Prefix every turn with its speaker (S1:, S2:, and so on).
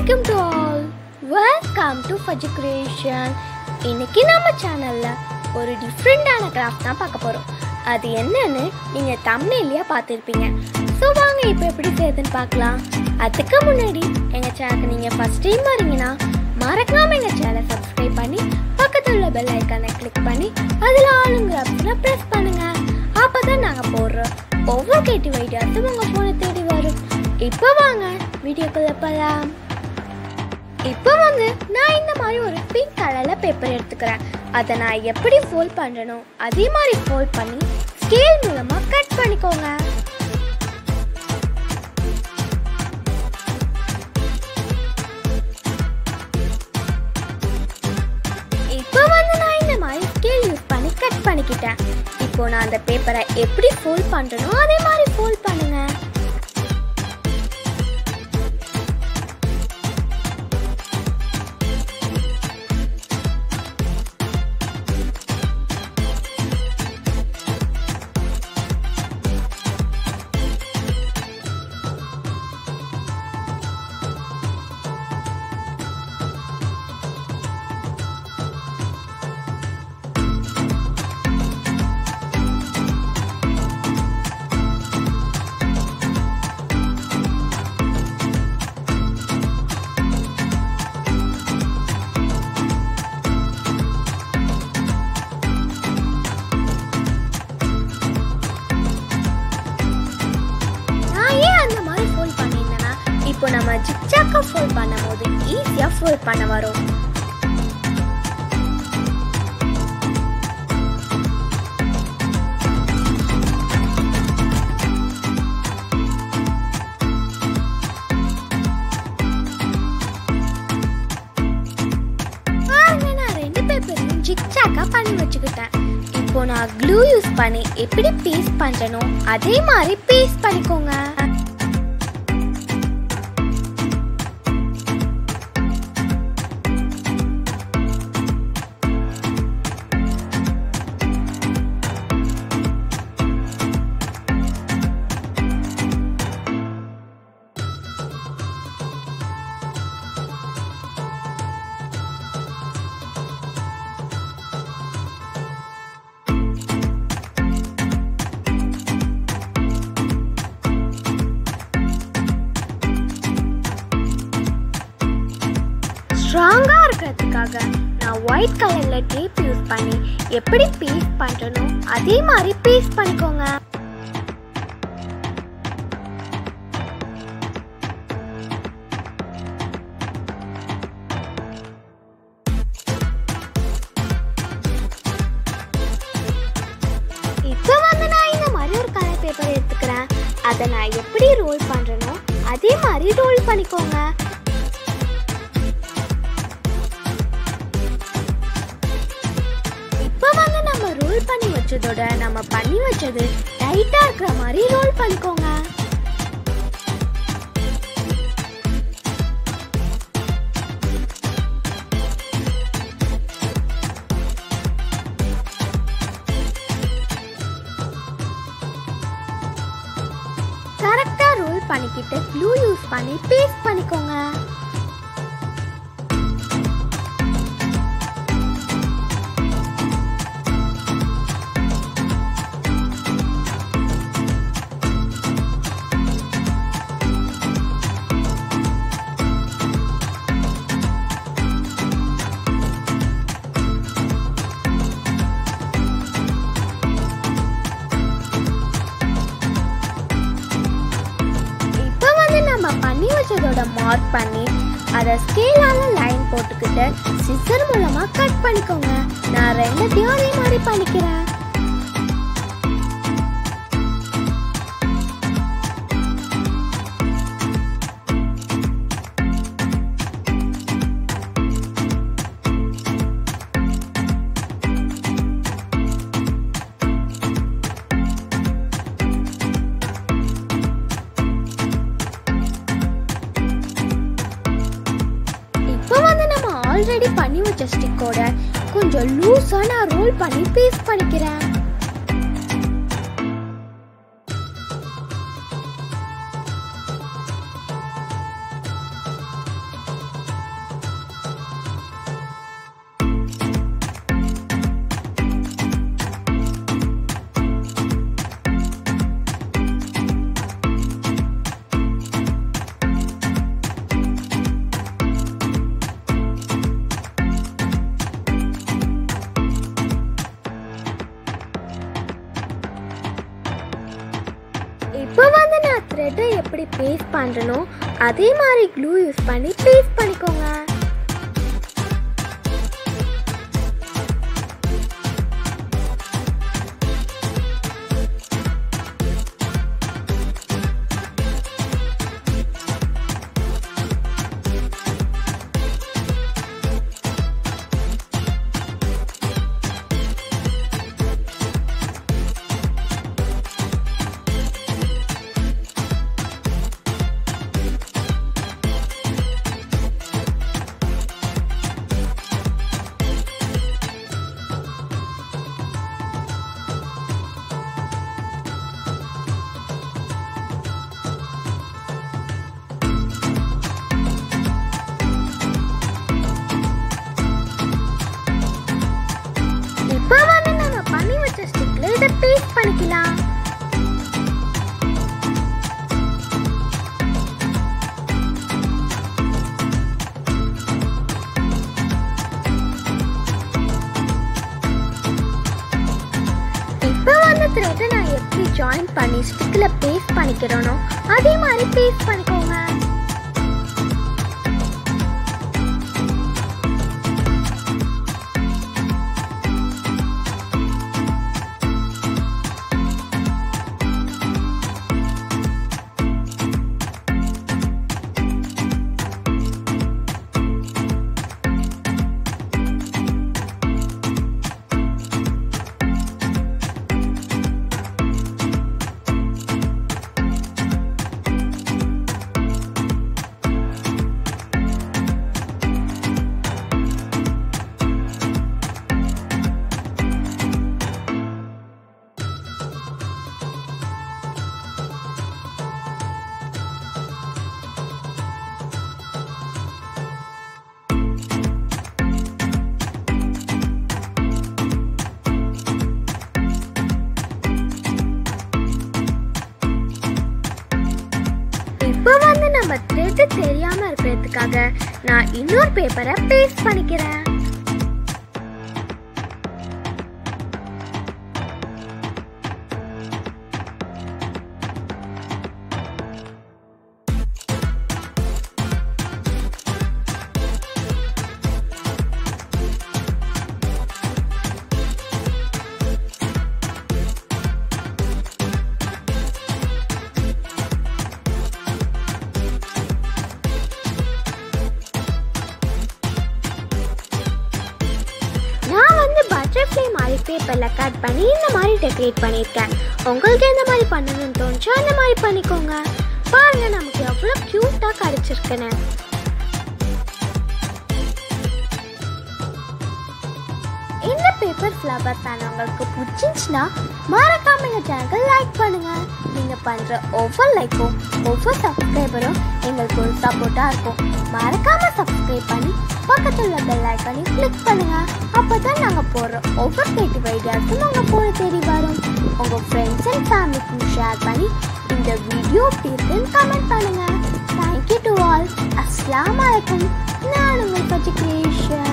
S1: வணக்கம் to all welcome to Fuji creation இன்னைக்கு நம்ம சேனல்ல ஒரு டிஃப்ரெண்டான கிராஃப்ட் தான் பார்க்க போறோம் அது என்னன்னு நீங்க தமிழ்லயே பார்த்துருப்பீங்க ஸோ வாங்க இப்போ எப்படி செய்யுதுன்னு பார்க்கலாம் அதுக்கு முன்னாடி எங்க சேனலுக்கு நீங்க ஃபர்ஸ்ட் டைம் வரீங்கன்னா மறக்காம எங்க சேனலை சப்ஸ்கிரைப் பண்ணி பக்கத்துல உள்ள பெல் ஐக்கானை கிளிக் பண்ணி அதுல ஆளுங்கிற ஆப்ஷனை ப்ரெஸ் பண்ணுங்க அப்பதான் நாங்க போடுற ஒவ்வொரு கிரியேட்டிவ் ஐடியாஸும் உங்க போனை தேடி வரும் இப்போ வாங்க வீடியோக்குள்ள போகலாம் இப்போ வந்து நான் இந்த மாதிரி ஒரு பிங்க் கலர்ல பேப்பர் எடுத்துக்கிறேன் அதை நான் எப்படி ஃபோல்ட் பண்றனோ அதே மாதிரி ஃபோல்ட் பண்ணி ஸ்கேல் மூலமா கட் பண்ணிக்கோங்க இப்போ வந்து நான் இந்த மாதிரி ஸ்கேல் யூஸ் பண்ணி கட் பண்ணிக்கிட்டேன் இப்போ நான் அந்த பேப்பரை எப்படி ஃபோல்ட் பண்றனோ அதே மாதிரி ஃபோல்ட் பண்ணுங்க நான் ஏன் அந்த மாதிரி ஃபோல்ட் பண்ணியிருந்தேன்னா இப்போ நம்ம ஜிக்ஜாக்கா ஃபோல்ட் பண்ணும்போது ஈஸியாக ஃபோல்ட் பண்ண வரும் பாருங்க நான் ரெண்டு பேப்பரையும் ஜிக்ஜாக்கா பண்ணி வச்சுக்கிட்டேன் இப்போ நான் க்ளூ யூஸ் பண்ணி எப்படி பேஸ்ட் பண்றனோ அதே மாதிரி பேஸ்ட் பண்ணிக்கோங்க ஸ்ட்ராங்கா இருக்கிறதுக்காக நான் ஒயிட் கலர்ல டேப் யூஸ் பண்ணி எப்படி பேஸ்ட் பண்றனோ அதே மாதிரி பேஸ்ட் பண்ணிக்கோங்க இப்போ வந்து நான் இந்த மாதிரி ஒரு கலர் பேப்பர் எடுத்துக்கிறேன் அதை நான் எப்படி ரோல் பண்றேனோ அதே மாதிரி ரோல் பண்ணிக்கோங்க இப்போ வந்து நம்ம ரோல் பண்ணி வச்சதோட நம்ம பண்ணி வச்சது டைட்டா இருக்கிற மாதிரி ரோல் பண்ணிக்கோங்க கரெக்டா ரோல் பண்ணிக்கிட்டு க்ளூ யூஸ் பண்ணி பேஸ்ட் பண்ணிக்கோங்க இப்போ வந்து நம்ம பண்ணி வச்சதோட மார்க் பண்ணி அதை ஸ்கேலால லைன் போட்டுக்கிட்டு சிசர் மூலமா கட் பண்ணிக்கோங்க நான் ரெண்டுத்தையும் அதே மாதிரி பண்ணிக்கிறேன் இப்போ வந்து நம்ம ஆல்ரெடி பண்ணி வச்ச ஸ்டிக்கோட கொஞ்சம் லூஸா நான் ரோல் பண்ணி பேஸ்ட் பண்ணிக்கிறேன் எப்படி பேஸ்ட் பண்ணுறனோ அதே மாதிரி க்ளூ யூஸ் பண்ணி பேஸ்ட் பண்ணிக்கோங்க இப்போ வந்து நம்ம பண்ணி வச்ச ஸ்டிக்ல இதை பேஸ்ட் பண்ணிக்கலாம் இப்போ வந்து த்ரெட்டை நான் எப்படி ஜாயின் பண்ணி ஸ்டிக்கில் பேஸ்ட் பண்ணிக்கிறேனோ அதே மாதிரி பேஸ்ட் பண்ணிக்கோங்க இப்போ வந்து நம்ம த்ரெட் தெரியாம இருக்கிறதுக்காக நான் இன்னொரு பேப்பரை பேஸ்ட் பண்ணிக்கிறேன் நான் வந்து பட்டர்ஃப்ளை மாதிரி பேப்பரில் கட் பண்ணி இந்த மாதிரி டெக்கரேட் பண்ணியிருக்கேன் உங்களுக்கு எந்த மாதிரி பண்ணணும்னு தோணுச்சோ அந்த மாதிரி பண்ணிக்கோங்க பாருங்க நமக்கு எவ்வளோ க்யூட்டாக கிடச்சிருக்குன்னு இந்த பேப்பர் ஃப்ளவர் பேன் உங்களுக்கு பிடிச்சிருந்துச்சுன்னா மறக்காம எங்கள் சேனலுக்கு லைக் பண்ணுங்க நீங்கள் பண்ணுற ஒவ்வொரு லைக்கும் ஒவ்வொரு சப்ஸ்கிரைபரும் எங்களுக்கு ஒரு சப்போர்ட்டாக இருக்கும் மறக்காம சப்ஸ்கிரைப் பண்ணி பக்கத்தில் உள்ள பெல் ஐக்கானையும் கிளிக் பண்ணுங்க அப்போ தான் நாங்கள் போடுற ஒவ்வொரு கிரியேட்டிவ் ஐடியாஸும் உங்கள் போல தேடி வரும் உங்கள் ஃப்ரெண்ட்ஸ் அண்ட் ஃபேமிலிக்கும் ஷேர் பண்ணி இந்த வீடியோ எப்படி இருக்குன்னு கமெண்ட் பண்ணுங்க தேங்க்யூ டு ஆல் அஸ்லாம் வலைக்கும் நான் உங்கள் பற்றி கிரியேஷன்